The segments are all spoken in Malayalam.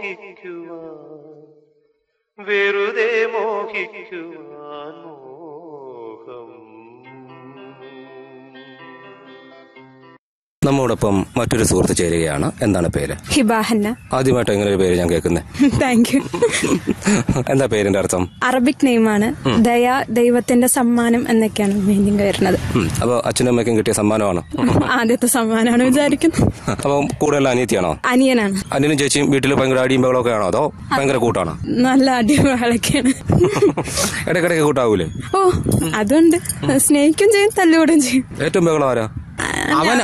വെറുതെ മോഹിക്കുവാൻ മോഹം നമ്മോടൊപ്പം മറ്റൊരു സുഹൃത്ത് ചേരുകയാണ് എന്താണ് പേര് ഹിബാഹന്ന ആദ്യമായിട്ട് ഇങ്ങനെ ഒരു പേര് ഞാൻ കേൾക്കുന്നത് താങ്ക് യു എന്താ പേരിന്റെ അർത്ഥം അറബിക് നെയിമാണ് ദയ ദൈവത്തിന്റെ സമ്മാനം എന്നൊക്കെയാണ് മീനിങ് വരുന്നത് ഉം. അപ്പൊ അച്ഛനും അമ്മയ്ക്കും കിട്ടിയ സമ്മാനമാണ് ആദ്യത്തെ സമ്മാനമാണ് വിചാരിക്കുന്നത് അപ്പൊ കൂടുതൽ അനിയത്തിയാണോ അനിയനാണ് അനിയനും ചേച്ചിയും വീട്ടിൽ ഭയങ്കര അടിയും ബഹളമൊക്കെ ആണോ അതോ ഭയങ്കര കൂട്ടാണോ നല്ല അടിമകളൊക്കെയാണ് ഇടയ്ക്കിടയ്ക്ക് കൂട്ടാവൂലേ ഓ അതുണ്ട് സ്നേഹിക്കും ചെയ്യും തല്ലുകൂടും ചെയ്യും ഏറ്റവും ബഹളം ആരാ അവനാ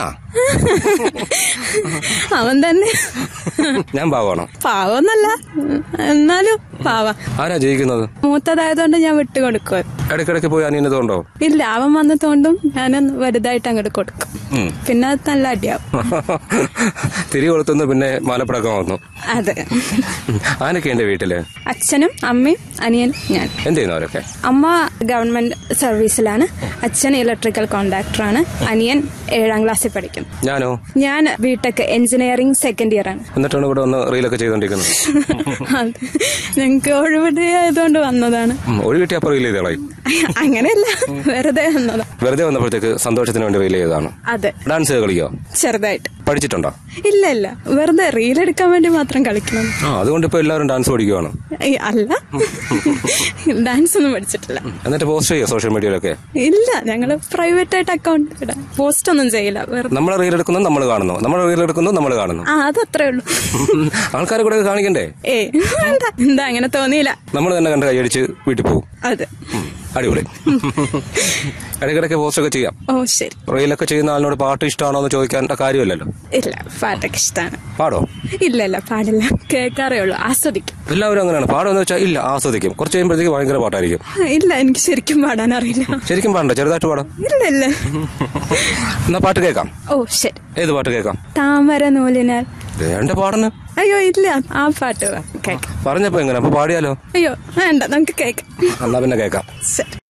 അവൻ തന്നെ ഞാൻ പാവാണോ പാവന്നല്ല എന്നാലും പാവ ആരാ ജയിക്കുന്നത് മൂത്തതായതുകൊണ്ട് ഞാൻ വിട്ടുകൊടുക്കും ഇടയ്ക്കിടയ്ക്ക് പോയി അനിയനെ തോണ്ടോ ഇല്ല അവൻ വന്നതുകൊണ്ടും ഞാൻ വലുതായിട്ട് അങ്ങോട്ട് കൊടുക്കും ഉം. പിന്നെ അത് നല്ല അടിയാവും തിരി കൊളുത്തുന്നു പിന്നെ മാലപ്പടക്കം വന്നു അതെ ആനൊക്കെ എന്റെ വീട്ടില് അച്ഛനും അമ്മയും അനിയൻ ഞാൻ എന്ത് ചെയ്യുന്നു അവരൊക്കെ അമ്മ ഗവൺമെന്റ് സർവീസിലാണ് അച്ഛൻ ഇലക്ട്രിക്കൽ കോൺട്രാക്ടറാണ് അനിയൻ ഏഴാം ക്ലാസ്സിൽ പഠിക്കും ഞാനോ ഞാൻ ബിടെക് എഞ്ചിനീയറിംഗ് സെക്കൻഡ് ഇയർ ആണ് എന്നിട്ടാണ് ഇവിടെ വന്ന് റീലൊക്കെ ചെയ്തോണ്ടിരിക്കുന്നത് അത് ഞങ്ങൾക്ക് ഒഴിവിടെ ആയതുകൊണ്ട് വന്നതാണ് ഉം, ഒഴി കിട്ടിയ അപ്പൊ റീൽ ചെയ്ത് കളയും അങ്ങനെയല്ല വെറുതെ വന്നതാ വെറുതെ വന്നപ്പോഴത്തേക്ക് സന്തോഷത്തിന് വേണ്ടി റീൽ ചെയ്തതാണ് അതെ ഡാൻസ് കളിക്കോ ചെറുതായിട്ട് പഠിച്ചിട്ടുണ്ടോ ഇല്ല ഇല്ല വെറുതെ റീൽ എടുക്കാൻ വേണ്ടി മാത്രം കളിക്കണം ആ അതുകൊണ്ട് ഇപ്പൊ എല്ലാവരും ഡാൻസ് പഠിക്കുവാണ് ഏയ്, അല്ല ഡാൻസ് ഒന്നും പഠിച്ചിട്ടില്ല എന്നിട്ട് പോസ്റ്റ് ചെയ്യോ സോഷ്യൽ മീഡിയയിലൊക്കെ ഇല്ല ഞങ്ങള് പ്രൈവറ്റ് ആയിട്ട് അക്കൗണ്ട് ഇടാം പോസ്റ്റ് ഒന്നും ചെയ്യില്ല വെറുതെ നമ്മൾ റീൽ എടുക്കുന്നു നമ്മൾ കാണുന്നു നമ്മൾ റീൽ എടുക്കുന്നു നമ്മൾ കാണുന്നു ആ അതത്രേ ഉള്ളൂ ആൾക്കാരെ കൂടെ കാണിക്കണ്ടേ ഏ വേണ്ട എന്താ അങ്ങനെ തോന്നിയില്ല നമ്മൾ തന്നെ കണ്ട് കൈയടിച്ച് വീട്ടിൽ പോകും അതെ അടിപൊളി ഇടയ്ക്കിടയ്ക്ക് പോസ്റ്റ് ഒക്കെ ചെയ്യാം ഓ ശരി റീലൊക്കെ ചെയ്യുന്ന ആളിനോട് പാട്ട് ഇഷ്ടമാണോ എന്ന് ചോദിക്കേണ്ട കാര്യമല്ലല്ലോ ഇല്ല പാട്ടൊക്കെ ഇഷ്ടമാണ് പാടോ ഇല്ല ഇല്ല പാടില്ല കേൾക്കാറേ ഉള്ളൂ ആസ്വദിക്കും എല്ലാവരും അങ്ങനെയാണ് പാടുമെന്ന് വെച്ചാൽ ഇല്ല ആസ്വദിക്കും കുറച്ച് കഴിയുമ്പോഴത്തേക്ക് ഭയങ്കര പാട്ടായിരിക്കും ഇല്ല എനിക്ക് ശരിക്കും പാടാൻ അറിയില്ല ശരിക്കും പാടണ്ട ചെറുതായിട്ട് പാടാം ഇല്ല ഇല്ല എന്നാ പാട്ട് കേൾക്കാം ഓ ശരി ഏത് പാട്ട് കേൾക്കാം താമര നൂലിനാൽ വേണ്ട പാടുന്നു അയ്യോ ഇല്ല ആ പാട്ട് കേൾക്കാം പറഞ്ഞപ്പോ എങ്ങനെ അപ്പൊ പാടിയാലോ അയ്യോ വേണ്ട നമുക്ക് കേൾക്കാം എന്നാ പിന്നെ കേൾക്കാം ശരി